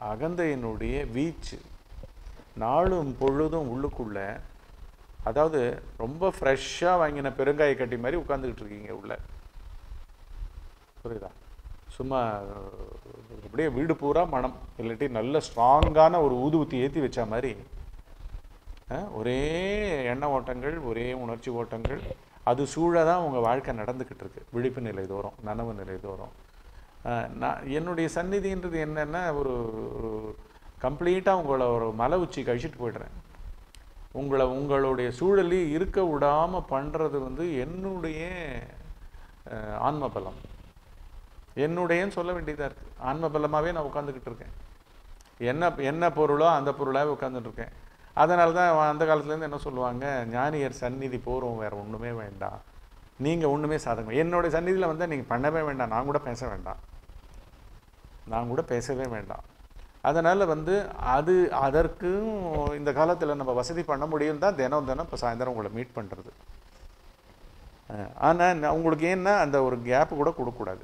அகந்தையினுடைய வீச்சு நாளும் பொழுதும் உள்ளுக்குள்ள அதாவது ரொம்ப ஃப்ரெஷ்ஷாக வாங்கின பெருங்காய கட்டி மாதிரி உட்காந்துக்கிட்டு இருக்கீங்க உள்ள புரியுதா சும்மா அஹ், அப்படியே வீடு பூரா மனம் இல்லாட்டி நல்ல ஸ்ட்ராங்கான ஒரு ஊதுபத்தி ஏற்றி வச்ச மாதிரி அஹ், ஒரே எண்ண ஓட்டங்கள் ஒரே உணர்ச்சி ஓட்டங்கள் அது சூழ தான் உங்கள் வாழ்க்கை நடந்துக்கிட்டு இருக்கு விழிப்பு நிலை தோறும் நனவு நிலை தோறும் அஹ், நான் என்னுடைய சந்நிதின்றது என்னன்னா ஒரு கம்ப்ளீட்டாக உங்களை ஒரு மலை உச்சி கழிச்சிட்டு போயிடுறேன் உங்களை உங்களுடைய சூழலில் இருக்க விடாம பண்றது வந்து என்னுடைய அஹ், ஆன்ம பலம் என்னுடையன்னு சொல்ல வேண்டியதா இருக்கு ஆன்ம பலமாவே நான் உட்காந்துக்கிட்டு இருக்கேன் என்ன என்ன பொருளோ அந்த பொருளாவே உட்காந்துட்டு இருக்கேன் அதனால தான் அந்த காலத்துலேருந்து என்ன சொல்லுவாங்க ஞானியர் சந்நிதி போகிறோம் வேற ஒண்ணுமே வேண்டாம் நீங்க ஒண்ணுமே சாதகம் என்னுடைய சந்நிதியில வந்து நீங்க பண்ணவே வேண்டாம் நான் கூட பேச வேண்டாம் நான் கூட பேசவே வேண்டாம் அதனால வந்து அது அதற்கும் இந்த காலத்துல நம்ம வசதி பண்ண முடியும் தான் தினம் தினம் இப்போ சாயந்தரம் உங்களை மீட் பண்றது அஹ் ஆனா நான் உங்களுக்கு ஏன்னா அந்த ஒரு கேப் கூட கொடுக்கக்கூடாது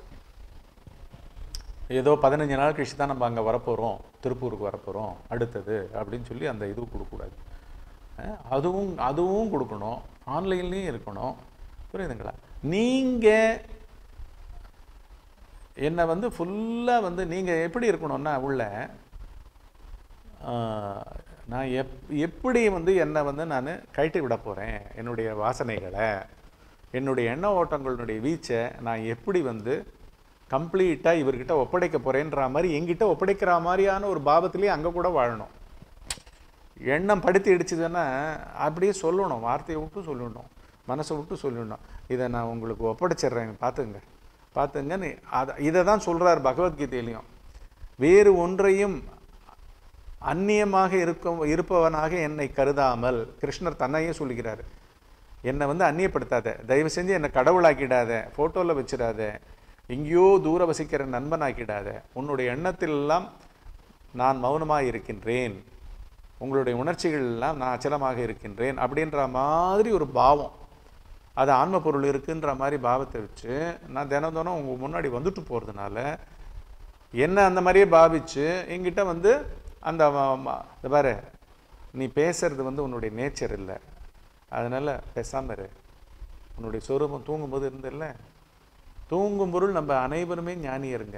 ஏதோ பதினஞ்சு நாள் கழிச்சு தான் நம்ம அங்கே வரப்போகிறோம் திருப்பூருக்கு வரப்போகிறோம் அடுத்தது அப்படின்னு சொல்லி அந்த இது கொடுக்கக்கூடாது அஹ் அதுவும் அதுவும் கொடுக்கணும் ஆன்லைன்லேயும் இருக்கணும் புரியுதுங்களா நீங்கள் என்னை வந்து ஃபுல்லாக வந்து நீங்கள் எப்படி இருக்கணும்னா உள்ள ஆஹ், நான் எப் எப்படி வந்து என்னை வந்து நான் கழட்டி விட போகிறேன் என்னுடைய வாசனைகளை என்னுடைய எண்ண ஓட்டங்களுடைய வீச்சை நான் எப்படி வந்து கம்ப்ளீட்டாக இவர்கிட்ட ஒப்படைக்க போகிறேன்ற மாதிரி எங்கிட்ட ஒப்படைக்கிற மாதிரியான ஒரு பாவத்திலேயே அங்கே கூட வாழணும் எண்ணம் படுத்தி அடிச்சதுன்னா அப்படியே சொல்லணும் வார்த்தையை விட்டு சொல்லணும் மனசை விட்டு சொல்லணும் இதை நான் உங்களுக்கு ஒப்படைச்சிடுறேன் பார்த்துங்க பார்த்துங்கன்னு அதை இதை தான் சொல்கிறார் பகவத்கீதையிலையும் வேறு ஒன்றையும் அந்நியமாக இருக்கும் இருப்பவனாக என்னை கருதாமல் கிருஷ்ணர் தன்னையே சொல்லுகிறார் என்னை வந்து அந்நியப்படுத்தாத தயவு செஞ்சு என்னை கடவுளாக்கிடாத ஃபோட்டோவில் வச்சிடாத எங்கேயோ தூர வசிக்கிற நண்பனாக்கிடாத உன்னுடைய எண்ணத்திலெல்லாம் நான் மௌனமாக இருக்கின்றேன் உங்களுடைய உணர்ச்சிகள் எல்லாம் நான் அச்சலமாக இருக்கின்றேன் அப்படின்ற மாதிரி ஒரு பாவம் அது ஆன்ம பொருள் இருக்குன்ற மாதிரி பாவத்தை வச்சு நான் தினம் தினம் உங்க முன்னாடி வந்துட்டு போகிறதுனால என்ன அந்த மாதிரியே பாவிச்சு என்கிட்ட வந்து அந்த ம- ம- இந்த பாரு நீ பேசுறது வந்து உன்னுடைய நேச்சர் இல்லை அதனால பேசாம இரு உன்னுடைய சொரூபம் தூங்கும்போது இருந்தில்ல தூங்கும் பொருள் நம்ம அனைவருமே ஞானியருங்க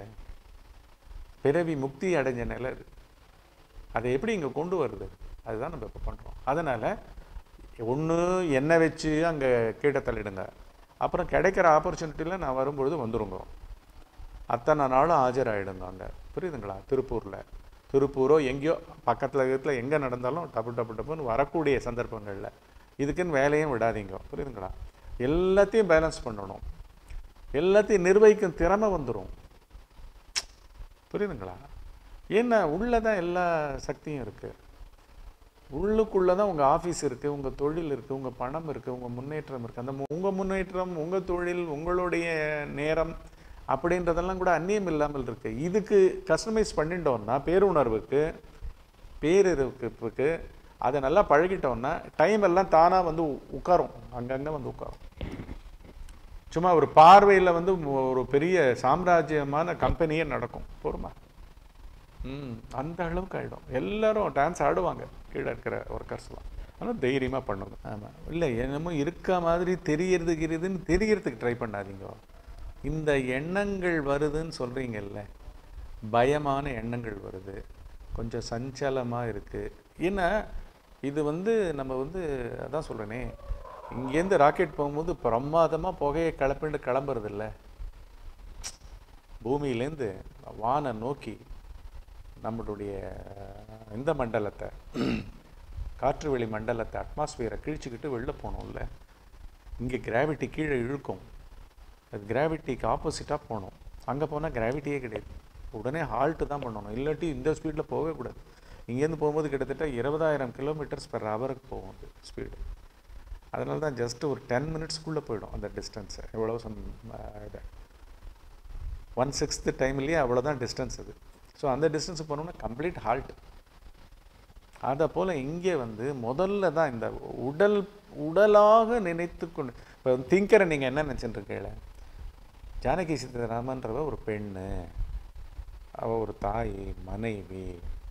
பிறவி முக்தி அடைஞ்ச நிலை இது அதை எப்படி இங்கே கொண்டு வருது அதுதான் நம்ம இப்போ பண்ணுறோம் அதனால் ஒன்று எண்ணெய் வச்சு அங்கே கீழே தள்ளிடுங்க அப்புறம் கிடைக்கிற ஆப்பர்ச்சுனிட்டியில் நான் வரும்பொழுது வந்துருங்க அத்தனை நாளும் ஆஜராயிடுங்க அங்கே புரியுதுங்களா திருப்பூரில் திருப்பூரோ எங்கேயோ பக்கத்தில் இருக்கிறதுல எங்கே நடந்தாலும் டப்பு டப்பு டப்புன்னு வரக்கூடிய சந்தர்ப்பங்களில் இதுக்குன்னு வேலையும் விடாதீங்க புரியுதுங்களா எல்லாத்தையும் பேலன்ஸ் பண்ணணும் எல்லாத்தையும் நிர்வகிக்கும் திறமை வந்துடும் புரியுதுங்களா ஏன்னா உள்ளே தான் எல்லா சக்தியும் இருக்குது உள்ளுக்குள்ளே தான் உங்கள் ஆஃபீஸ் இருக்குது உங்கள் தொழில் இருக்குது உங்கள் பணம் இருக்குது உங்கள் முன்னேற்றம் இருக்குது அந்த உங்கள் முன்னேற்றம் உங்கள் தொழில் உங்களுடைய நேரம் அப்படின்றதெல்லாம் கூட அந்நியம் இல்லாமல் இருக்குது இதுக்கு கஸ்டமைஸ் பண்ணிட்டோம்னா பேருணர்வுக்கு பேரிருக்கு அதை நல்லா பழகிட்டோம்னா டைம் எல்லாம் தானாக வந்து உ- உட்காரும் அங்கங்கே வந்து உட்காரும் சும்மா ஒரு பார்வையில் வந்து ஒரு பெரிய சாம்ராஜ்யமான கம்பெனியே நடக்கும் போருமா ம் அந்த அளவுக்கு ஆகிடும் எல்லாரும் டான்ஸ் ஆடுவாங்க கீழே இருக்கிற ஒர்க்கர்ஸ்லாம் ஆனால் தைரியமாக பண்ணணும் ஆமாம் இல்லை என்னமோ இருக்க மாதிரி தெரியறதுக்கிறதுன்னு தெரியறதுக்கு ட்ரை பண்ணாதீங்க இந்த எண்ணங்கள் வருதுன்னு சொல்கிறீங்கல்ல பயமான எண்ணங்கள் வருது கொஞ்சம் சஞ்சலமாக இருக்குது ஏன்னா இது வந்து நம்ம வந்து அதான் சொல்கிறேனே இங்கேருந்து ராக்கெட் போகும்போது பிரமாதமாக புகையை கிளப்பிட்டு கிளம்புறது இல்லை பூமியிலேருந்து வானை நோக்கி நம்மளுடைய இந்த மண்டலத்தை காற்று வெளி மண்டலத்தை அட்மாஸ்பியரை கிழிச்சுக்கிட்டு வெளில போகணும்ல இங்கே கிராவிட்டி கீழே இழுக்கும் அது கிராவிட்டிக்கு ஆப்போசிட்டாக போகணும் அங்கே போனால் கிராவிட்டியே கிடையாது உடனே ஹால்ட்டு தான் பண்ணணும் இல்லாட்டி இந்த ஸ்பீடில் போகவே கூடாது இங்கேருந்து போகும்போது கிட்டத்தட்ட இருபதாயிரம் கிலோமீட்டர்ஸ் பெர் ஹவருக்கு போகும் அது ஸ்பீடு அதனால தான் ஜஸ்ட் ஒரு டென் மினிட்ஸ்க்குள்ளே போயிடும் அந்த டிஸ்டன்ஸை எவ்வளோ சம் இது ஒன் சிக்ஸ்த்து டைம்லேயே அவ்வளோதான் டிஸ்டன்ஸ் அது ஸோ அந்த டிஸ்டன்ஸ் போனோம்னா கம்ப்ளீட் ஹால்ட் அதை போல் இங்கே வந்து முதல்ல தான் இந்த உடல் உடலாக நினைத்து கொண்டு இப்போ திங்கரை நீங்கள் என்ன நினச்சிட்டு இருக்கீங்கள ஜானகி சீதாராமன்றவ ஒரு பெண்ணு அவள் ஒரு தாய் மனைவி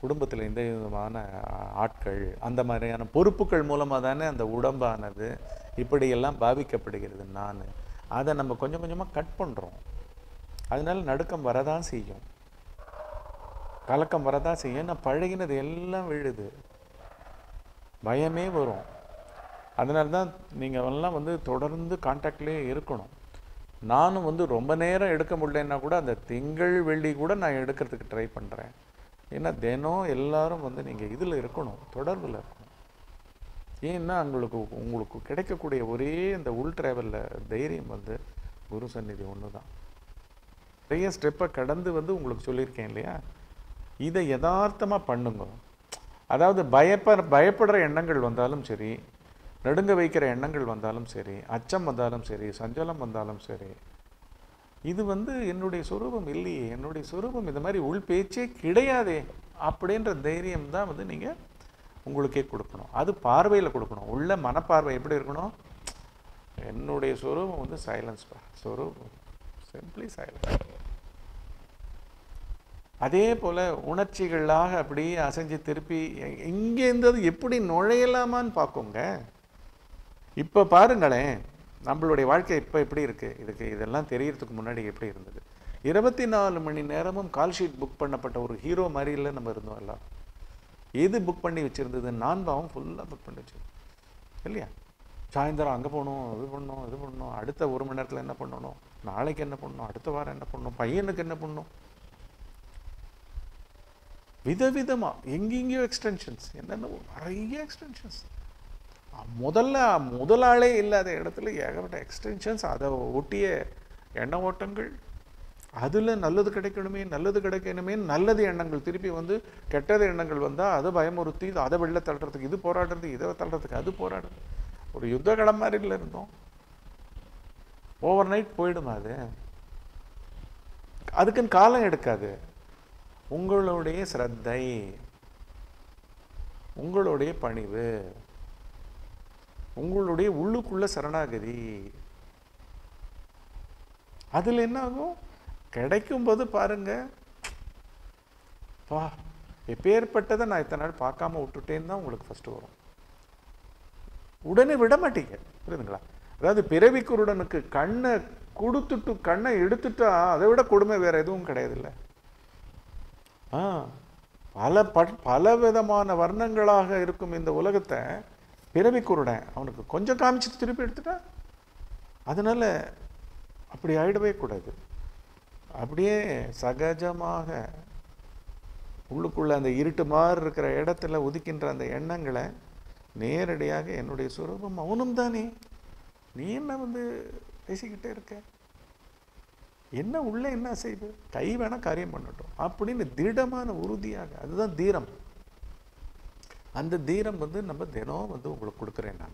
குடும்பத்தில் எந்த விதமான ஆட்கள் அந்த மாதிரியான பொறுப்புகள் மூலமாக தானே அந்த உடம்பானது இப்படியெல்லாம் பாதிக்கப்படுகிறது நான் அதை நம்ம கொஞ்சம் கொஞ்சமாக கட் பண்ணுறோம் அதனால நடுக்கம் வரதான் செய்யும் கலக்கம் வரதான் செய்யும் நான் பழகினது எல்லாம் விழுது பயமே வரும் அதனால தான் நீங்கள் எல்லாம் வந்து தொடர்ந்து காண்டாக்ட்லேயே இருக்கணும் நானும் வந்து ரொம்ப நேரம் எடுக்க முடியலன்னா கூட அந்த திங்கள் வெள்ளி கூட நான் எடுக்கிறதுக்கு ட்ரை பண்ணுறேன் ஏன்னா தினம் எல்லாரும் வந்து நீங்கள் இதில் இருக்கணும் தொடர்பில் இருக்கணும் ஏன்னா உங்களுக்கு உங்களுக்கு கிடைக்கக்கூடிய ஒரே இந்த உள் ட்ராவலில் தைரியம் வந்து குரு சந்நிதி ஒன்று தான் நிறைய ஸ்டெப்பை கடந்து வந்து உங்களுக்கு சொல்லியிருக்கேன் இல்லையா இதை யதார்த்தமாக பண்ணுங்க அதாவது பயப்பட பயப்படுற எண்ணங்கள் வந்தாலும் சரி நடுங்க வைக்கிற எண்ணங்கள் வந்தாலும் சரி அச்சம் வந்தாலும் சரி சஞ்சலம் வந்தாலும் சரி இது வந்து என்னுடைய சுரூபம் இல்லையே என்னுடைய சுரூபம் இந்த மாதிரி உள் பேச்சே கிடையாதே அப்படின்ற தைரியம் தான் வந்து நீங்கள் உங்களுக்கே கொடுக்கணும் அது பார்வையில் கொடுக்கணும் உள்ள மனப்பார்வை எப்படி இருக்கணும் என்னுடைய சுரூபம் வந்து சைலன்ஸ் சுரூபம் சிம்பிளி சைலன்ஸ் அதே போல் உணர்ச்சிகளாக அப்படியே அசைஞ்சு திருப்பி எ- இங்கே இருந்தது எப்படி நுழையலாமான்னு பார்க்குங்க இப்போ பாருங்களேன் நம்மளுடைய வாழ்க்கை இப்போ எப்படி இருக்குது இதுக்கு இதெல்லாம் தெரியறதுக்கு முன்னாடி எப்படி இருந்தது இருபத்தி நாலு மணி நேரமும் கால் ஷீட் புக் பண்ணப்பட்ட ஒரு ஹீரோ மாதிரி இல்லை நம்ம இருந்தோம் எல்லாம் எது புக் பண்ணி வச்சுருந்தது நான் பாவம் ஃபுல்லாக புக் பண்ணி வச்சிருந்தேன் இல்லையா சாயந்தரம் அங்கே போகணும் இது பண்ணணும் இது பண்ணணும் அடுத்த ஒரு மணி நேரத்தில் என்ன பண்ணணும் நாளைக்கு என்ன பண்ணணும் அடுத்த வாரம் என்ன பண்ணணும் பையனுக்கு என்ன பண்ணணும் விதவிதமாக எங்கெங்கேயோ எக்ஸ்டென்ஷன்ஸ் என்னென்ன நிறைய எக்ஸ்டென்ஷன்ஸ் முதல்ல முதலாளே இல்லாத இடத்துல ஏகப்பட்ட எக்ஸ்டென்ஷன்ஸ் அதை ஒட்டிய எண்ண ஓட்டங்கள் அதில் நல்லது கிடைக்கணுமே நல்லது கிடைக்கணுமே நல்லது எண்ணங்கள் திருப்பி வந்து கெட்டது எண்ணங்கள் வந்தால் அதை பயமுறுத்தி அதை வெளில தள்ளுறதுக்கு இது போராடுறது இதை தள்ளுறதுக்கு அது போராடுறது ஒரு யுத்த களம் மாதிரில இருந்தோம் ஓவர் நைட் போயிடுமா அது அதுக்குன்னு காலம் எடுக்காது உங்களுடைய சிரத்தை உங்களுடைய பணிவு உங்களுடைய உள்ளுக்குள்ள சரணாகதி அதில் என்ன ஆகும் கிடைக்கும்போது பாருங்க பா எப்பேற்பட்டதை நான் இத்தனை நாள் பார்க்காம விட்டுட்டேன்னு தான் உங்களுக்கு ஃபர்ஸ்ட் வரும் உடனே விட மாட்டீங்க புரியுதுங்களா அதாவது பிறவி குருடனுக்கு கண்ணை கொடுத்துட்டு கண்ணை எடுத்துட்டா அதை விட கொடுமை வேற எதுவும் கிடையாதுல்ல ஆ பல ப பல விதமான வர்ணங்களாக இருக்கும் இந்த உலகத்தை பிறவி குருடன் அவனுக்கு கொஞ்சம் காமிச்சிட்டு திருப்பி எடுத்துட்டா அதனால அப்படி ஆயிடவே கூடாது அப்படியே சகஜமாக உள்ளுக்குள்ள அந்த இருட்டு மாதிரி இருக்கிற இடத்துல உதிக்கின்ற அந்த எண்ணங்களை நேரடியாக என்னுடைய சுரூபம் அவனும் தானே நீ என்ன வந்து பேசிக்கிட்டே இருக்க என்ன உள்ள என்ன செய்து கை வேணா காரியம் பண்ணட்டும் அப்படின்னு திடமான உறுதியாக அதுதான் தீரம் அந்த தீரம் வந்து நம்ம தினம் வந்து உங்களுக்கு கொடுக்குறேன் நான்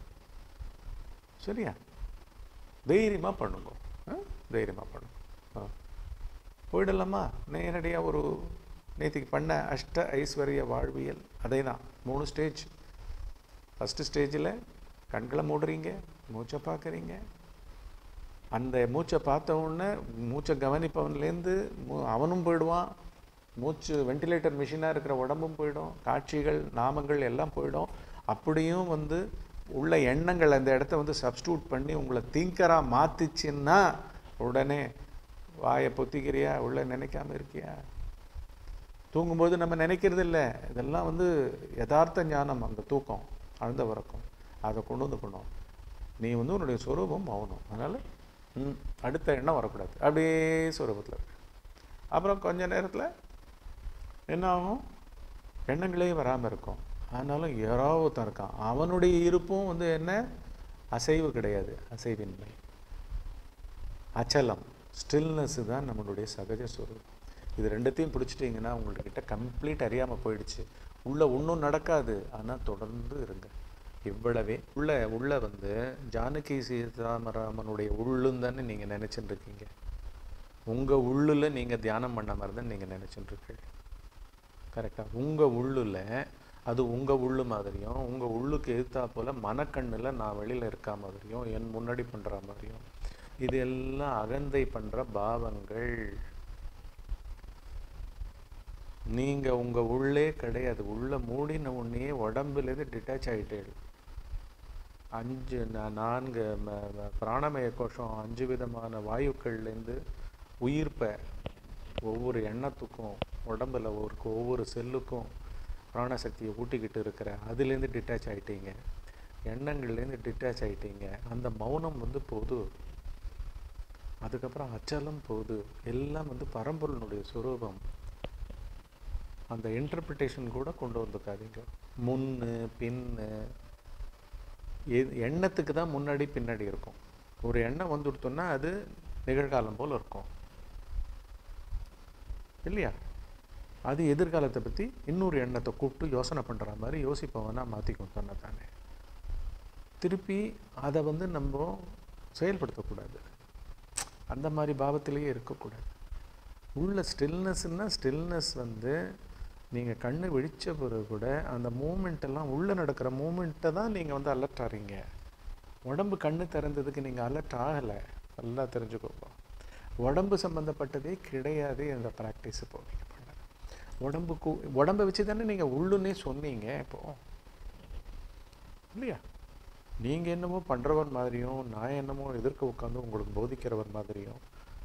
சரியா தைரியமா பண்ணுங்க ஆ? தைரியமா பண்ணுங்க ஆ. போயிடலாமா நேரடியாக ஒரு நேத்திக்கு பண்ண அஷ்ட ஐஸ்வர்ய வாழ்வியல் அதே தான் மூணு ஸ்டேஜ் ஃபஸ்ட்டு ஸ்டேஜில் கண்களை மூடுறீங்க மூச்சை பார்க்குறீங்க அந்த மூச்சை பார்த்த உடனே மூச்சை கவனிப்பவன்லேருந்து மூ- அவனும் போயிடுவான் மூச்சு வென்டிலேட்டர் மிஷினாக இருக்கிற உடம்பும் போயிடும் காட்சிகள் நாமங்கள் எல்லாம் போயிடும் அப்படியும் வந்து உள்ள எண்ணங்கள் அந்த இடத்த வந்து சப்ஸ்டியூட் பண்ணி உங்களை திங்கராக மாற்றிச்சின்னா உடனே வாயை பொத்திக்கிறியா உள்ள நினைக்காம இருக்கியா தூங்கும்போது நம்ம நினைக்கிறது இல்லை இதெல்லாம் வந்து யதார்த்த ஞானம் அந்த தூக்கம் ஆழ்ந்த உறக்கம் அதை கொண்டு வந்துக்கணும் நீ வந்து உன்னுடைய சொரூபம் மௌனம் அதனால் ம், அடுத்த எண்ணம் வரக்கூடாது அப்படியே சொரூபத்தில் இருக்கு அப்புறம் கொஞ்ச நேரத்தில் என்ன ஆகும் எண்ணங்களே வராமல் இருக்கும் ஆனாலும் யாராவது ஒருத்தன் இருக்கான் அவனுடைய இருப்பும் வந்து என்ன அசைவு கிடையாது அசைவின்மை அச்சலம் ஸ்டில்னஸ் தான் நம்மளுடைய சகஜ ஸ்வரூபம் இது ரெண்டுத்தையும் பிடிச்சிட்டிங்கன்னா உங்கள்கிட்ட கம்ப்ளீட் அறியாமல் போயிடுச்சு உள்ள ஒன்றும் நடக்காது ஆனால் தொடர்ந்து இருங்க இவ்வளவே உள்ள உள்ள வந்து ஜானகி சீதாராமனுடைய உள்ளுன்னு தானே நீங்கள் நினச்சிட்டு இருக்கீங்க உங்கள் உள்ளுல நீங்கள் தியானம் பண்ண மாதிரி தான் நீங்கள் நினச்சிட்டு இருக்கீங்க கரெக்டாக உங்கள் உள்ளுல அது உங்கள் உள்ளு மாதிரியும் உங்கள் உள்ளுக்கு எதிர்த்தா போல் மனக்கண்ணில் நான் வெளியில் இருக்கா மாதிரியும் என் முன்னாடி பண்ணுற மாதிரியும் இது எல்லாம் அகந்தை பண்ணுற பாவங்கள் நீங்கள் உங்கள் உள்ளே கிடையாது உள்ள மூடின உடனே உடம்புலேருந்து டிட்டாச் ஆகிட்டே அஞ்சு நா- நான்கு ம- ம- பிராணமய கோஷம் அஞ்சு விதமான வாயுக்கள்லேருந்து உயிர்ப்பை ஒவ்வொரு எண்ணத்துக்கும் உடம்புல ஒரு ஒவ்வொரு செல்லுக்கும் பிராணசக்தியை ஊட்டிக்கிட்டு இருக்கிற அதுலேருந்து டிட்டாச் ஆகிட்டீங்க எண்ணங்கள்லேருந்து டிட்டாச் ஆகிட்டீங்க அந்த மௌனம் வந்து போது அதுக்கப்புறம் அச்சலம் போகுது எல்லாம் வந்து பரம்பொருளினுடைய சுரூபம் அந்த இன்டர்பிரிட்டேஷன் கூட கொண்டு வந்துக்காதீங்க முன்னு பின்னு எ- எண்ணத்துக்கு தான் முன்னாடி பின்னாடி இருக்கும் ஒரு எண்ணம் வந்துடுத்தோன்னா அது நிகழ்காலம் போல் இருக்கும் இல்லையா அது எதிர்காலத்தை பற்றி இன்னொரு எண்ணத்தை கூப்பிட்டு யோசனை பண்ணுற மாதிரி யோசிப்பவனா மாற்றிக்கும் தன்னை தானே திருப்பி அதை வந்து நம்ம செயல்படுத்தக்கூடாது அந்த மாதிரி பாவத்திலேயே இருக்கக்கூடாது உள்ள ஸ்டில்னஸ்னால் ஸ்டில்னஸ் வந்து நீங்கள் கண்ணு விழிச்ச பிறகு கூட அந்த மூமெண்ட் எல்லாம் உள்ளே நடக்கிற மூமெண்ட்டை தான் நீங்கள் வந்து அலர்ட் ஆகிறீங்க உடம்பு கண்ணு திறந்ததுக்கு நீங்கள் அலர்ட் ஆகலை நல்லா தெரிஞ்சுக்கோப்பா உடம்பு சம்மந்தப்பட்டதே கிடையாது இந்த ப்ராக்டிஸ் இப்போ நீங்கள் பண்ண உடம்புக்கு உடம்பை வச்சு தானே நீங்கள் உள்ளுன்னே சொன்னீங்க இப்போ இல்லையா நீங்கள் என்னமோ பண்ணுறவர் மாதிரியும் நான் என்னமோ எதிர்க்க உட்காந்து உங்களுக்கு போதிக்கிறவர் மாதிரியும்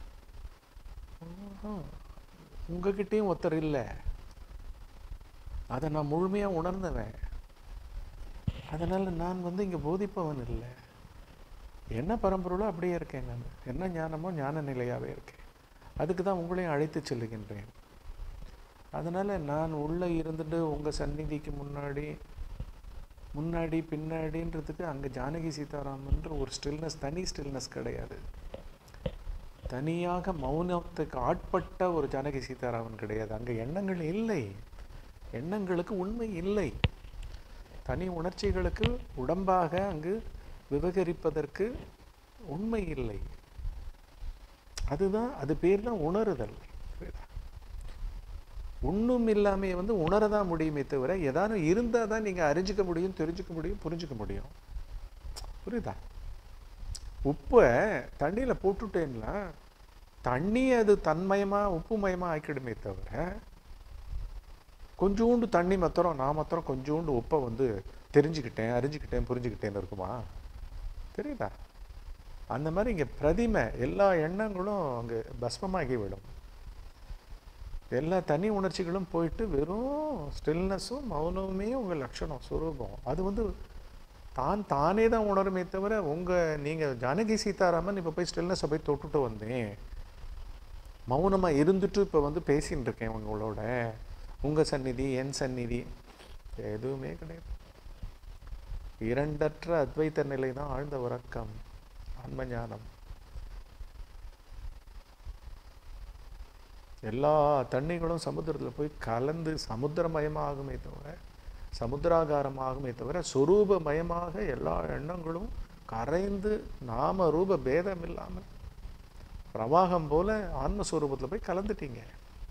ஆஹா. உங்ககிட்டயும் ஒருத்தர் இல்லை அதை நான் முழுமையாக உணர்ந்தவன் அதனால் நான் வந்து இங்கே போதிப்பவன் இல்லை என்ன பரம்பொருளோ அப்படியே இருக்கேன் நான் என்ன ஞானமோ ஞான நிலையாகவே இருக்கேன் அதுக்கு தான் உங்களையும் அழைத்து செல்லுகின்றேன் அதனால் நான் உள்ளே இருந்துட்டு உங்கள் சந்நிதிக்கு முன்னாடி முன்னாடி பின்னாடின்றதுக்கு அங்கே ஜானகி சீதாராமன்ற ஒரு ஸ்டில்னஸ் தனி ஸ்டில்னஸ் கிடையாது தனியாக மௌனத்துக்கு ஆட்பட்ட ஒரு ஜானகி சீதாராமன் கிடையாது அங்கே எண்ணங்கள் இல்லை எண்ணங்களுக்கு உண்மை இல்லை தனி உணர்ச்சிகளுக்கு உடம்பாக அங்கு விவகரிப்பதற்கு உண்மை இல்லை அதுதான் அது பேர் தான் உணருதல் புரியுதா? ஒண்ணும் இல்லாமையே வந்து உணரதான் முடியுமே தவிர ஏதானும் இருந்தால் தான் நீங்கள் அறிஞ்சிக்க முடியும் தெரிஞ்சுக்க முடியும் புரிஞ்சுக்க முடியும் புரியுதா உப்பை தண்ணியில் போட்டுட்டேன்னா தண்ணி அது தன்மயமாக உப்புமயமாக ஆக்கிடுமே தவிர கொஞ்சோண்டு தண்ணி மாத்திரம் நான் மாத்திரம் கொஞ்சோண்டு உப்பை வந்து தெரிஞ்சுக்கிட்டேன் அறிஞ்சுக்கிட்டேன் புரிஞ்சுக்கிட்டேன்னு இருக்குமா தெரியுதா அந்த மாதிரி இங்கே பிரதிமை எல்லா எண்ணங்களும் அங்கே பஸ்மமாகி விடும் எல்லா தனி உணர்ச்சிகளும் போயிட்டு வெறும் ஸ்டில்னஸும் மௌனமுமே உங்கள் லட்சணம் சுரூபம் அது வந்து தான் தானே தான் உணருமே தவிர உங்கள் நீங்கள் ஜானகி சீதாராமன் இப்போ போய் ஸ்டில்னஸை போய் தொட்டுட்டு வந்தேன் மௌனமாக இருந்துட்டு இப்போ வந்து பேசின்னு இருக்கேன் உங்களோட உங்கள் சந்நிதி என் சந்நிதி எதுவுமே கிடையாது இரண்டற்ற அத்வைத்த நிலை தான் ஆழ்ந்த உறக்கம் ஆன்ம ஞானம் எல்லா தண்ணிகளும் சமுத்திரத்தில் போய் கலந்து சமுத்திரமயமாகுமே தவிர சமுத்திராகாரமாகுமே தவிர சொரூபமயமாக எல்லா எண்ணங்களும் கரைந்து நாம ரூப பேதம் இல்லாமல் பிரவாகம் போல ஆன்மஸ்வரூபத்தில் போய் கலந்துட்டீங்க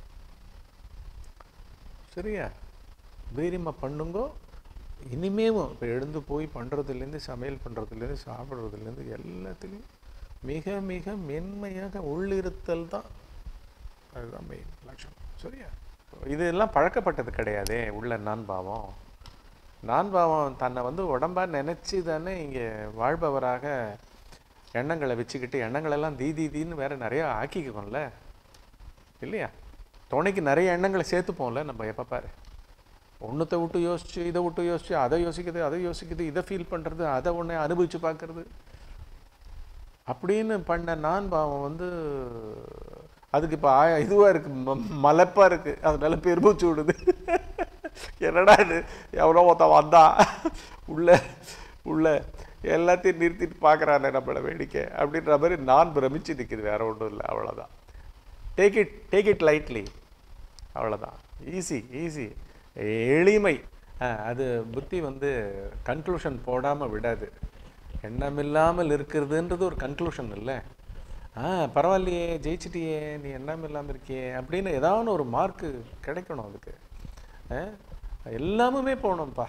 சரியா தைரியமாக பண்ணுங்கோ இனிமேவும் இப்போ எழுந்து போய் பண்ணுறதுலேருந்து சமையல் பண்ணுறதுலேருந்து சாப்பிட்றதுலேருந்து எல்லாத்துலேயும் மிக மிக மென்மையாக உள்ளிருத்தல் தான் அதுதான் மெயின் லட்சணம் சரியா இதெல்லாம் பழக்கப்பட்டது கிடையாதே உள்ள நான் பாவம் நான் பாவம் தன்னை வந்து உடம்பா நினச்சி தானே இங்கே வாழ்பவராக எண்ணங்களை வச்சுக்கிட்டு எண்ணங்களெல்லாம் தீ தீ தீன்னு வேற நிறையா ஆக்கிக்குவோம்ல இல்லையா துணைக்கு நிறைய எண்ணங்களை சேர்த்துப்போம்ல நம்ம எப்போ பாரு ஒன்றத்தை விட்டு யோசிச்சு இதை விட்டு யோசிச்சு அதை யோசிக்குது அதை யோசிக்குது இதை ஃபீல் பண்ணுறது அதை ஒன்று அனுபவிச்சு பார்க்கறது அப்படின்னு பண்ண நான் பாவம் வந்து அதுக்கு இப்போ ஆய இதுவாக இருக்குது மலைப்பாக இருக்குது அதனால பெருமூச்சு விடுது என்னடா இது எவனோ ஒருத்தன் வந்தான் உள்ள உள்ள எல்லாத்தையும் நிறுத்திட்டு பார்க்குறானே நம்மளை வேடிக்கை அப்படின்ற மாதிரி நான் பிரமிச்சு நிற்குது வேற ஒன்றும் இல்லை அவ்வளோதான் take it take it lightly அவ்வளோதான் ஈஸி ஈஸி எளிமை ஆ, அது புத்தி வந்து கன்க்ளூஷன் போடாமல் விடாது எண்ணமில்லாமல் இருக்கிறதுன்றது ஒரு கன்க்ளூஷன் இல்லை ஆ பரவாயில்லையே ஜெயிச்சிட்டியே நீ எண்ணம் இல்லாமல் இருக்கியே அப்படின்னு ஏதாவது ஒரு மார்க்கு கிடைக்கணும் அதுக்கு ஆ, எல்லாமுமே போகணும்ப்பா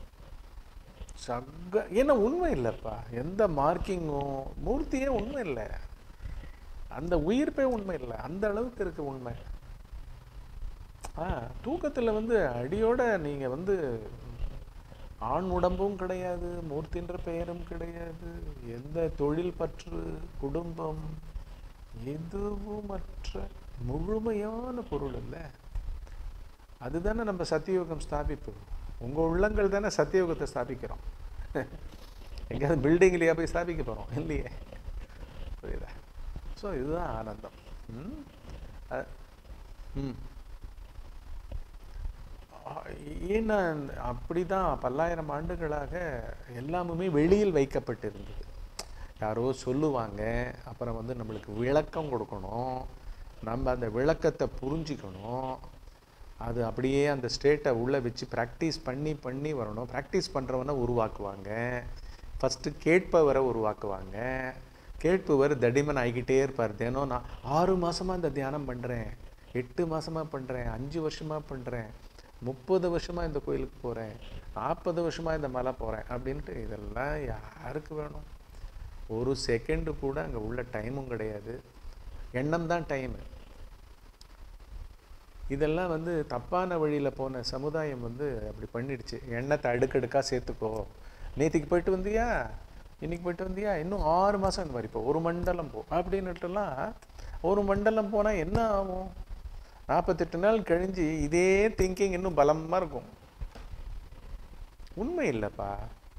சக ஏன்னா உண்மை இல்லைப்பா எந்த மார்க்கிங்கும் மூர்த்தியே உண்மை இல்லை அந்த உயிர்ப்பே உண்மை இல்லை அந்த அளவுக்கு இருக்கு உண்மை ஆ தூக்கத்தில் வந்து அடியோட நீங்கள் வந்து ஆண் உடம்பும் கிடையாது மூர்த்தின்ற பெயரும் கிடையாது எந்த தொழில் பற்று குடும்பம் எதுவுமற்ற முழுமையான பொருள் இல்லை அதுதானே நம்ம சத்தியோகம் ஸ்தாபிப்பு உங்கள் உள்ளங்கள் தானே சத்தியோகத்தை ஸ்தாபிக்கிறோம் எங்கேயாவது பில்டிங்லையா போய் ஸ்தாபிக்க போகிறோம் இல்லையே புரியுதா ஸோ இதுதான் ஆனந்தம் ம் அ- ம் ஏன்னா அப்படி தான் பல்லாயிரம் ஆண்டுகளாக எல்லாமுமே வெளியில் வைக்கப்பட்டிருந்தது யாரோ சொல்லுவாங்க அப்புறம் வந்து நம்மளுக்கு விளக்கம் கொடுக்கணும் நம்ம அந்த விளக்கத்தை புரிஞ்சுக்கணும் அது அப்படியே அந்த ஸ்டேட்டை உள்ளே வச்சு ப்ராக்டிஸ் பண்ணி பண்ணி வரணும் ப்ராக்டிஸ் பண்ணுறவனை உருவாக்குவாங்க ஃபஸ்ட்டு கேட்பவரை உருவாக்குவாங்க கேட்பவர் தடிமன் ஆகிக்கிட்டே இருப்பார் தினம் நான் ஆறு மாசமா இந்த தியானம் பண்ணுறேன் எட்டு மாசமா பண்ணுறேன் அஞ்சு வருஷமா பண்ணுறேன் முப்பது வருஷமா இந்த கோயிலுக்கு போகிறேன் நாற்பது வருஷமா இந்த மலை போகிறேன் அப்படின்ட்டு இதெல்லாம் யாருக்கு வேணும் ஒரு செகண்டு கூட அங்கே உள்ள டைமும் கிடையாது எண்ணம் தான் டைமு இதெல்லாம் வந்து தப்பான வழியில் போன சமுதாயம் வந்து அப்படி பண்ணிடுச்சு எண்ணத்தை அடுக்கடுக்காக சேர்த்துக்கோ நேத்திக்கு போயிட்டு வந்தியா இன்னைக்கு போயிட்டு வந்தியா இன்னும் ஆறு மாதம் இந்த மாதிரி போ ஒரு மண்டலம் போ அப்படின்னுட்டுலாம் ஒரு மண்டலம் போனால் என்ன ஆகும் நாற்பத்தெட்டு நாள் கழிஞ்சு இதே திங்கிங் இன்னும் பலமாக இருக்கும் உண்மை இல்லைப்பா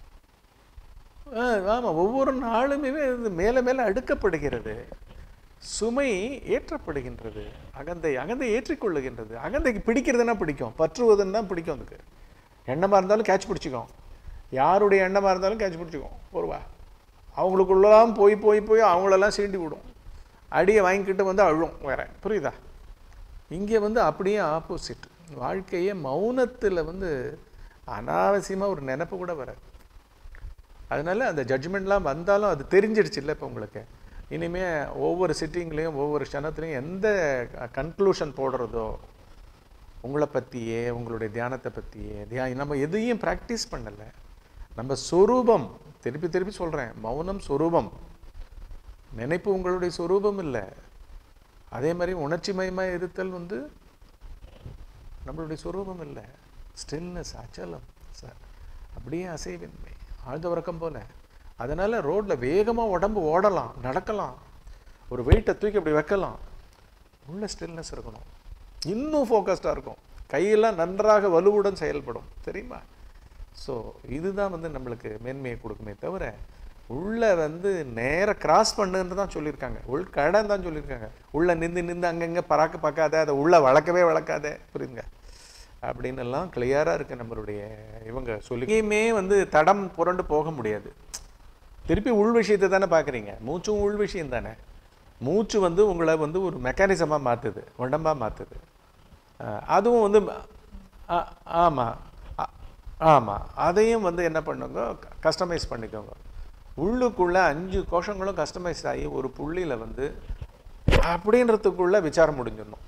ஆ, ஆமா ஒவ்வொரு நாளுமே இது மேலே மேலே அடுக்கப்படுகிறது சுமை ஏற்றப்படுகின்றது அகந்தை அகந்தை ஏற்றிக்கொள்ளுகின்றது அகந்தைக்கு பிடிக்கிறதுனா பிடிக்கும் பற்றுவதுன்னு தான் பிடிக்கும் அதுக்கு எண்ணமாக இருந்தாலும் கேட்ச் பிடிச்சிக்கும் யாருடைய எண்ணமாக இருந்தாலும் கேட்ச் பிடிச்சிக்கும் ஒருவா அவங்களுக்குள்ளலாம் போய் போய் போய் அவங்களெல்லாம் சீண்டி விடும் அடியை வாங்கிக்கிட்டு வந்து அழும் வேற புரியுதா இங்கே வந்து அப்படியே ஆப்போசிட் வாழ்க்கையே மௌனத்தில் வந்து அனாவசியமாக ஒரு நினைப்பு கூட வராது அதனால அந்த ஜட்ஜ்மெண்ட்லாம் வந்தாலும் அது தெரிஞ்சிடுச்சு இல்லை இப்போ உங்களுக்கு இனிமே ஒவ்வொரு சிட்டிங்லேயும் ஒவ்வொரு க்ஷணத்துலையும் எந்த கன்க்ளூஷன் போடுறதோ உங்களை பற்றியே உங்களுடைய தியானத்தை பற்றியே தியா நம்ம எதையும் ப்ராக்டிஸ் பண்ணலை நம்ம சொரூபம் திருப்பி திருப்பி சொல்கிறேன் மௌனம் சொரூபம் நினைப்பு உங்களுடைய சொரூபம் இல்லை அதே மாதிரி உணர்ச்சி மயமாக இருத்தல் வந்து நம்மளுடைய சொரூபம் இல்லை ஸ்டில்னஸ் அச்சலம் ச- அப்படியே அசைவின்மை ஆழ்ந்த உறக்கம் போல அதனால ரோட்ல வேகமா உடம்பு ஓடலாம் நடக்கலாம் ஒரு வெயிட்டை தூக்கி அப்படி வைக்கலாம் உள்ள ஸ்டில்னஸ் இருக்கணும் இன்னும் ஃபோக்கஸ்டாக இருக்கும் கையெல்லாம் நன்றாக வலுவுடன் செயல்படும் தெரியுமா ஸோ இதுதான் வந்து நம்மளுக்கு மேன்மையை கொடுக்குமே தவிர உள்ள வந்து நேர கிராஸ் பண்ணுன்னு தான் சொல்லியிருக்காங்க உள் கடன் தான் சொல்லியிருக்காங்க உள்ள நின்று நின்று அங்கங்கே பறாக்க பார்க்காத அதை உள்ள வளர்க்கவே வளர்க்காத புரியுங்க அப்படின்னு எல்லாம் கிளியராக இருக்கு நம்மளுடைய இவங்க சொல்லி எங்கேயுமே வந்து தடம் புரண்டு போக முடியாது திருப்பி உள் விஷயத்தை தானே பார்க்குறீங்க மூச்சும் உள் விஷயம் தானே மூச்சு வந்து உங்களை வந்து ஒரு மெக்கானிசமாக மாற்றுது உடம்பாக மாற்றுது அதுவும் வந்து ஆ- ஆமா ஆ- ஆமா அதையும் வந்து என்ன பண்ணுங்க கஸ்டமைஸ் பண்ணிக்கோங்க உள்ளுக்குள்ள அஞ்சு கோஷங்களும் கஸ்டமைஸ் ஆகி ஒரு புள்ளியில வந்து அப்படின்றதுக்குள்ள விசாரம் முடிஞ்சிடணும்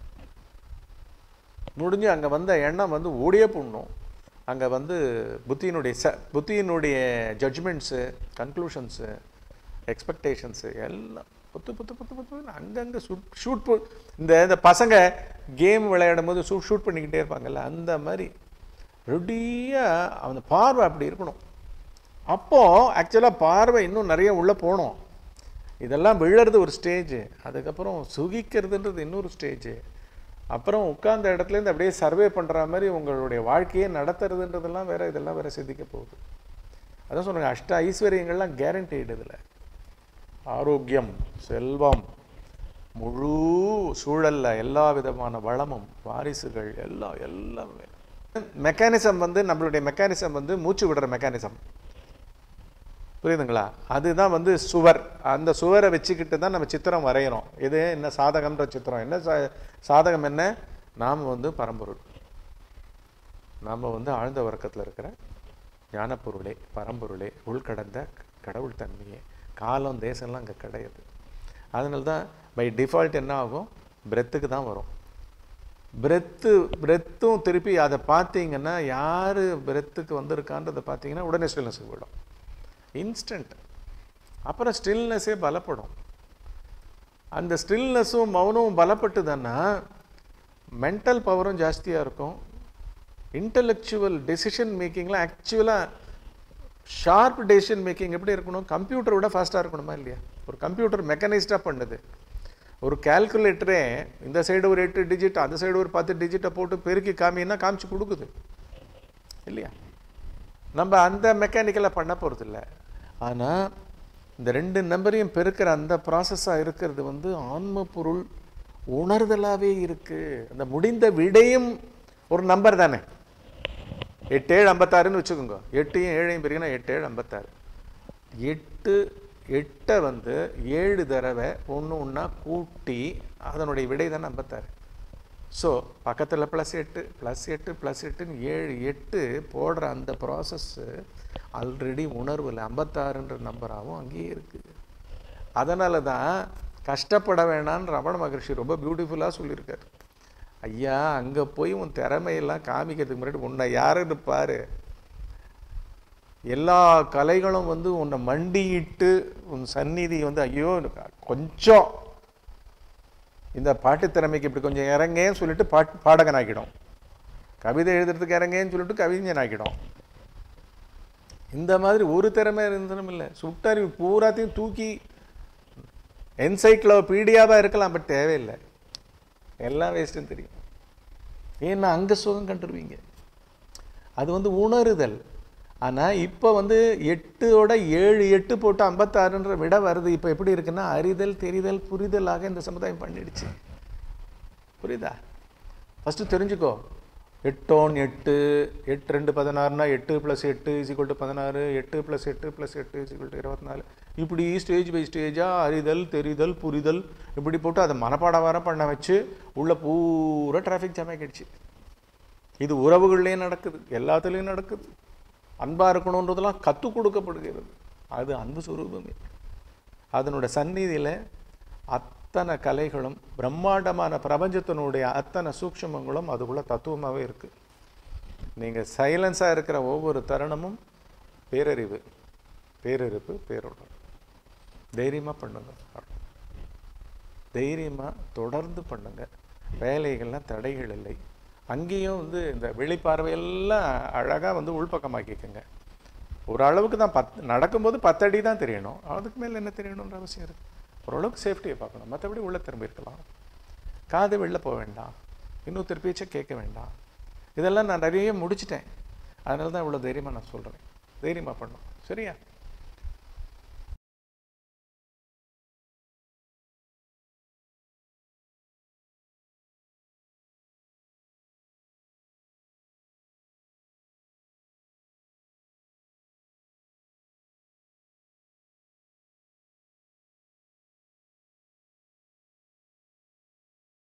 முடிஞ்சு அங்க வந்த எண்ணம் வந்து ஓடியே போடணும் அங்க வந்து புத்தியினுடைய ச புத்தியினுடைய ஜட்ஜ்மெண்ட்ஸு கன்க்ளூஷன்ஸு எக்ஸ்பெக்டேஷன்ஸு எல்லாம் புத்து புத்து புத்து புத்து புத்துன்னு அங்கங்கே ஷூட் ஷூட் போ இந்த இந்த பசங்க கேம் விளையாடும் போது ஷூட் ஷூட் பண்ணிக்கிட்டே இருப்பாங்கல்ல அந்த மாதிரி ரெடியாக அந்த பார்வை அப்படி இருக்கணும் அப்போ ஆக்சுவலாக பார்வை இன்னும் நிறைய உள்ளே போகணும் இதெல்லாம் விழறது ஒரு ஸ்டேஜ் அதுக்கப்புறம் சுகிக்கிறதுன்றது இன்னொரு ஸ்டேஜ் அப்புறம் உட்கார்ந்த இடத்துலேருந்து அப்படியே சர்வே பண்ணுற மாதிரி உங்களுடைய வாழ்க்கையை நடத்துறதுன்றதெல்லாம் வேற இதெல்லாம் வேற சிந்திக்க போகுது அதான் சொல்லுங்க அஷ்ட ஐஸ்வர்யங்கள்லாம் கேரண்டீடு இதில் ஆரோக்கியம் செல்வம் முழு சூழல்ல எல்லா விதமான வளமும் வாரிசுகள் எல்லாம் எல்லாமே மெக்கானிசம் வந்து நம்மளுடைய மெக்கானிசம் வந்து மூச்சு விடுற மெக்கானிசம் புரியுதுங்களா அதுதான் வந்து சுவர் அந்த சுவரை வச்சுக்கிட்டு தான் நம்ம சித்திரம் வரைகிறோம் இது என்ன சாதகம்ன்ற சித்திரம் என்ன சா- சாதகம் என்ன நாம் வந்து பரம்பொருள் நாம் வந்து ஆழ்ந்த வர்க்கத்தில் இருக்கிற ஞானப்பொருளே பரம்பொருளே உள்கடந்த கடவுள் தன்மையே காலம் தேசம்லாம் அங்கே கிடையாது அதனால தான் பை டிஃபால்ட் என்ன ஆகும் பிரெத்துக்கு தான் வரும் பிரெத்து பிரெத்தும் திருப்பி அதை பார்த்தீங்கன்னா யார் பிரெத்துக்கு வந்திருக்கான்றதை பார்த்தீங்கன்னா உடனே ஸ்டில்னஸுக்கு போயிடும் இன்ஸ்டன்ட் அப்புறம் ஸ்டில்னஸே பலப்படும் அந்த ஸ்டில்னஸும் மௌனமும் பலப்பட்டுதுன்னா மென்டல் பவரும் ஜாஸ்தியாக இருக்கும் இன்டலெக்சுவல் டெசிஷன் மேக்கிங்கில் ஆக்சுவலாக ஷார்ப் டெசிஷன் மேக்கிங் எப்படி இருக்கணும் கம்ப்யூட்டரை விட ஃபாஸ்ட்டாக இருக்கணுமா இல்லையா ஒரு கம்ப்யூட்டர் மெக்கனைஸ்டாக பண்ணுது ஒரு கால்குலேட்டரே இந்த சைடு ஒரு எட்டு டிஜிட் அந்த சைடு ஒரு பத்து டிஜிட்டை போட்டு பெருக்கி காமின்னா காமிச்சு கொடுக்குது இல்லையா நம்ம அந்த மெக்கானிக்கலாக பண்ண போகிறதில்ல ஆனால் இந்த ரெண்டு நம்பரையும் பெருக்கிற அந்த ப்ராசஸாக இருக்கிறது வந்து ஆன்ம பொருள் உணர்தலாகவே இருக்குது அந்த முடிந்த விடையும் ஒரு நம்பர் தானே எட்டு ஏழு ஐம்பத்தாறுன்னு வச்சுக்கோங்க எட்டையும் ஏழையும் பிரிக்கணும் எட்டு ஏழு ஐம்பத்தாறு எட்டு எட்டை வந்து ஏழு தடவை ஒன்று ஒன்றா கூட்டி அதனுடைய விடை தானே ஐம்பத்தாறு ஸோ பக்கத்தில் ப்ளஸ் எட்டு ப்ளஸ் எட்டு ப்ளஸ் எட்டுன்னு ஏழு எட்டு போடுற அந்த ப்ராசஸ்ஸு ஆல்ரெடி உணர்வில் ஐம்பத்தாறுன்ற நம்பராகவும் அங்கேயே இருக்குது அதனால தான் கஷ்டப்பட வேணான்னு ரமண மகர்ஷி ரொம்ப பியூட்டிஃபுல்லாக சொல்லியிருக்காரு ஐயா அங்கே போய் உன் திறமையெல்லாம் காமிக்கிறதுக்கு முன்னாடி உன்னை யாருன்னு பாரு எல்லா கலைகளும் வந்து உன்னை மண்டியிட்டு உன் சந்நிதி வந்து ஐயோ எனக்கு கொஞ்சம் இந்த பாட்டு திறமைக்கு இப்படி கொஞ்சம் இறங்கேன்னு சொல்லிட்டு பாட் பாடகன் ஆக்கிடும் கவிதை எழுதுறதுக்கு இறங்கேன்னு சொல்லிட்டு கவிஞன் ஆக்கிடும் இந்த மாதிரி ஒரு திறமை இருந்ததும் இல்லை சுட்டறிவு பூராத்தையும் தூக்கி என்சைக்ளோபீடியாவாக இருக்கலாம் பட் தேவையில்லை எல்லாம் வேஸ்ட்டுன்னு தெரியும் ஏன்னா அங்கே சுகம் கண்டுருவீங்க அது வந்து உணருதல் ஆனால் இப்போ வந்து எட்டோட ஏழு எட்டு போட்டு ஐம்பத்தாறுன்ற விட வருது இப்போ எப்படி இருக்குன்னா அறிதல் தெரிதல் புரிதலாக இந்த சமுதாயம் பண்ணிடுச்சு புரியுதா ஃபஸ்ட்டு தெரிஞ்சுக்கோ எட்டோன் எட்டு எட்டு ரெண்டு பதினாறுனா எட்டு ப்ளஸ் எட்டு இசிக்கல் டு பதினாறு எட்டு ப்ளஸ் எட்டு ப்ளஸ் எட்டு இசிக்கல் டு இருபத்தி நாலு இப்படி ஸ்டேஜ் பை ஸ்டேஜாக அறிதல் தெரிதல் புரிதல் இப்படி போட்டு அதை மனப்பாடம் வர பண்ண வச்சு உள்ள பூரா டிராஃபிக் ஜாம் ஆகிடுச்சு இது உறவுகள்லேயும் நடக்குது எல்லாத்துலேயும் நடக்குது அன்பாக இருக்கணுன்றதெல்லாம் கற்றுக் கொடுக்கப்படுகிறது அது அன்பு சுரூபமே அதனோட சந்நிதியில் அத்தனை கலைகளும் பிரம்மாண்டமான பிரபஞ்சத்தினுடைய அத்தனை சூக்ஷ்மங்களும் அதுக்குள்ள தத்துவமாகவே இருக்குது நீங்கள் சைலன்ஸாக இருக்கிற ஒவ்வொரு தருணமும் பேரறிவு பேரறிவு பேருடன் தைரியமாக பண்ணுங்க தைரியமாக தொடர்ந்து பண்ணுங்க வேலைகள்லாம் தடைகள் இல்லை அங்கேயும் வந்து இந்த வெளிப்பார்வையெல்லாம் அழகாக வந்து உள்பக்கமாக்கிக்கோங்க ஒரு அளவுக்கு தான் பத் நடக்கும்போது பத்தடி தான் தெரியணும் அதுக்கு மேலே என்ன தெரியணுன்ற அவசியம் இருக்குது ஓரளவுக்கு சேஃப்டியை பார்க்கணும் மற்றபடி உள்ளே திரும்பி இருக்கலாம் காது வெளில போக வேண்டாம் இன்னொருத்தர் பேச்சை கேட்க வேண்டாம் இதெல்லாம் நான் நிறைய முடிச்சிட்டேன் அதனால தான் இவ்வளோ தைரியமாக நான் சொல்கிறேன் தைரியமாக பண்ணணும் சரியா